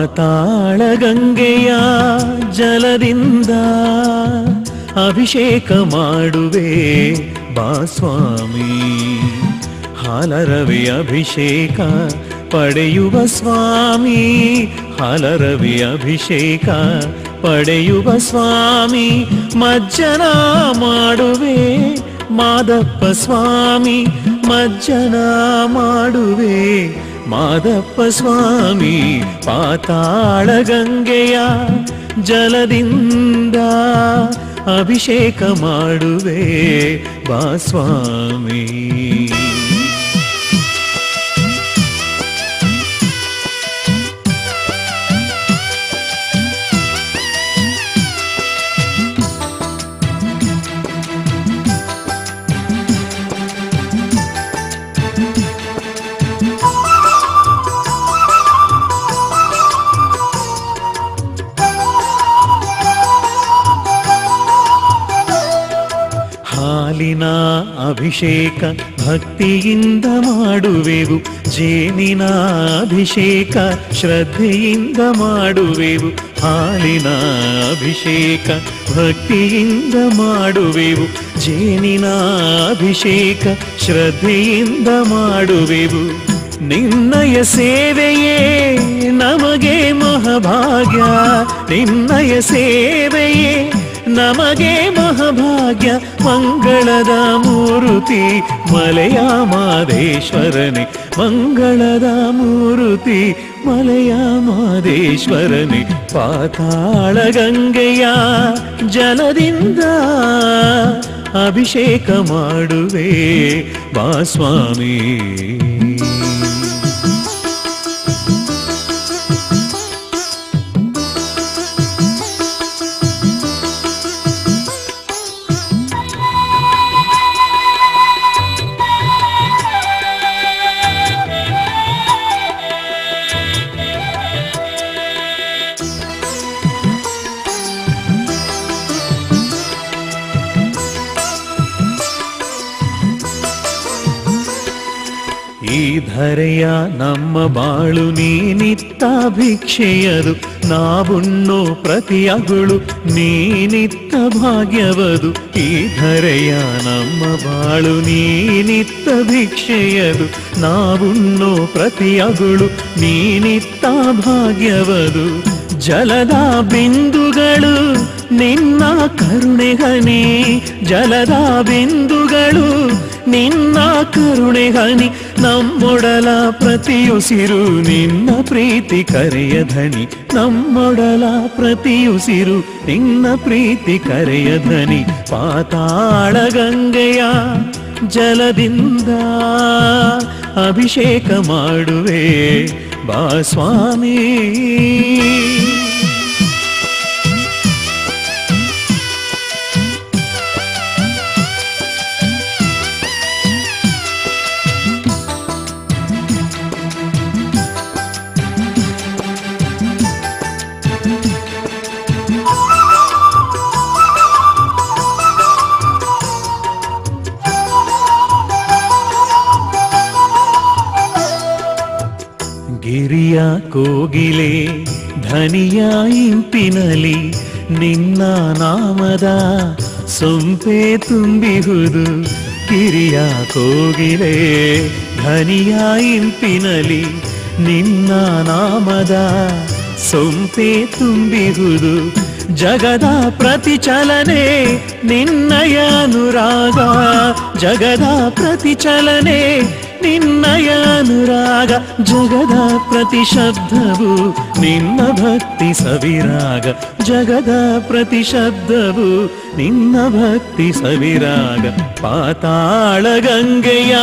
ಪಾತಾಳ ಗಂಗೆಯ ಜಲದಿಂದ ಅಭಿಷೇಕ ಮಾಡುವೆ ಬಾ ಸ್ವಾಮಿ ಹಾಲರವಿ ಅಭಿಷೇಕ ಪಡೆಯುವ ಸ್ವಾಮಿ ಹಾಲರವಿ ಅಭಿಷೇಕ ಪಡೆಯುವ ಸ್ವಾಮಿ ಮಜ್ಜನ ಮಾಡುವೆ ಮಾದಪ್ಪ ಸ್ವಾಮಿ ಮಜ್ಜನ ಮಾಡುವೆ ಮಾದಪ್ಪ ಸ್ವಾಮಿ ಪಾತಾಳ ಗಂಗೆಯ ಜಲದಿಂದ ಅಭಿಷೇಕ ಮಾಡುವೆ ಬಾ ಸ್ವಾಮಿ ಹಾಲಿನ ಅಭಿಷೇಕ ಭಕ್ತಿಯಿಂದ ಮಾಡುವೆವು ಜೇನಿನ ಅಭಿಷೇಕ ಶ್ರದ್ಧೆಯಿಂದ ಮಾಡುವೆವು ಹಾಲಿನ ಅಭಿಷೇಕ ಭಕ್ತಿಯಿಂದ ಮಾಡುವೆವು ಜೇನಿನ ಅಭಿಷೇಕ ಶ್ರದ್ಧೆಯಿಂದ ಮಾಡುವೆವು ನಿನ್ನಯ ಸೇವೆಯೇ ನಮಗೆ ಮಹಾಭಾಗ್ಯ ನಿನ್ನಯ ಸೇವೆಯೇ ನಮಗೆ ಮಹಾಭಾಗ್ಯ ಮಂಗಳದ ಮೂರುತಿ ಮಲೆಯ ಮಾದೇಶ್ವರನೆ ಮಂಗಳದ ಮೂರುತಿ ಮಲೆಯ ಮಾದೇಶ್ವರನೆ ಪಾತಾಳ ಗಂಗೆಯ ಜಲದಿಂದ ಅಭಿಷೇಕ ಮಾಡುವೆ ಬಾ ಸ್ವಾಮಿ ಈ ಧರೆಯ ನಮ್ಮ ಬಾಳು ನೀನಿತ್ತ ಭಿಕ್ಷೆಯದು ನಾವುಣ್ಣೋ ಪ್ರತಿಯಗಳು ನೀನಿತ್ತ ಭಾಗ್ಯವದು ಈ ಧರೆಯ ನಮ್ಮ ಬಾಳು ನೀನಿತ್ತ ಭಿಕ್ಷೆಯದು ನಾವುಣ್ಣೋ ಪ್ರತಿಯಗಳು ನೀನಿತ್ತ ಭಾಗ್ಯವದು ಜಲದ ಬಿಂದುಗಳು ನಿನ್ನ ಕರುಣೆ ಹನಿ ಜಲದ ಬಿಂದುಗಳು ನಿನ್ನ ಕರುಣೆ ಹನಿ ನಮ್ಮೊಡಲ ಪ್ರತಿಯುಸಿರು ನಿನ್ನ ಪ್ರೀತಿ ಕರೆಯ ಧನಿ ನಮ್ಮೊಡಲ ಪ್ರತಿಯುಸಿರು ನಿನ್ನ ಪ್ರೀತಿ ಕರೆಯ ಧನಿ ಪಾತಾಳ ಗಂಗೆಯ ಜಲದಿಂದ ಅಭಿಷೇಕ ಮಾಡುವೆ ಬಾ ಸ್ವಾಮಿ ಗಿರಿಯ ಕೋಗಿಲೆ ಧನಿಯ ಇಂಪಿನಲಿ ನಿನ್ನ ನಾಮದ ಸೊಂಪೆ ತುಂಬಿಹುದು ಕಿರಿಯ ಕೋಗಿಲೆ ಧನಿಯ ಇಂಪಿನಲಿ ನಿನ್ನ ನಾಮದ ಸೊಂಪೆ ತುಂಬಿಹುದು ಜಗದ ಪ್ರತಿಚಲನೆ ನಿನ್ನಯ ಅನುರಾಗ ಜಗದ ಪ್ರತಿಚಲನೆ ನಿನ್ನಯ ಅನುರಾಗ ಜಗದ ಪ್ರತಿ ಶಬ್ದವು ನಿನ್ನ ಭಕ್ತಿ ಸವಿರಾಗ ಜಗದ ಪ್ರತಿ ಶಬ್ದವು ನಿನ್ನ ಭಕ್ತಿ ಸವಿರಾಗ ಪಾತಾಳ ಗಂಗೆಯ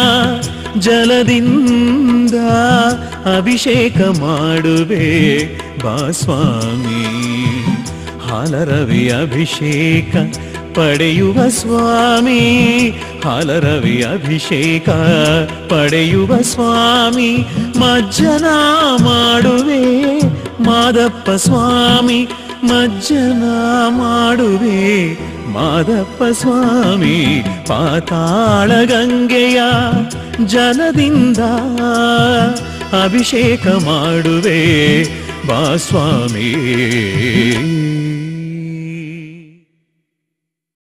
ಜಲದಿಂದ ಅಭಿಷೇಕ ಮಾಡುವೆ ಬಾ ಸ್ವಾಮಿ ಹಾಲರವಿ ಅಭಿಷೇಕ ಪಡೆಯುವ ಸ್ವಾಮಿ ಹಾಲರವಿ ಅಭಿಷೇಕ ಪಡೆಯುವ ಸ್ವಾಮಿ ಮಜ್ಜನ ಮಾಡುವೆ ಮಾದಪ್ಪ ಸ್ವಾಮಿ ಮಜ್ಜನ ಮಾಡುವೆ ಮಾದಪ್ಪ ಸ್ವಾಮಿ ಪಾತಾಳ ಗಂಗೆಯ ಜಲದಿಂದ ಅಭಿಷೇಕ ಮಾಡುವೆ ಬಾ ಸ್ವಾಮಿ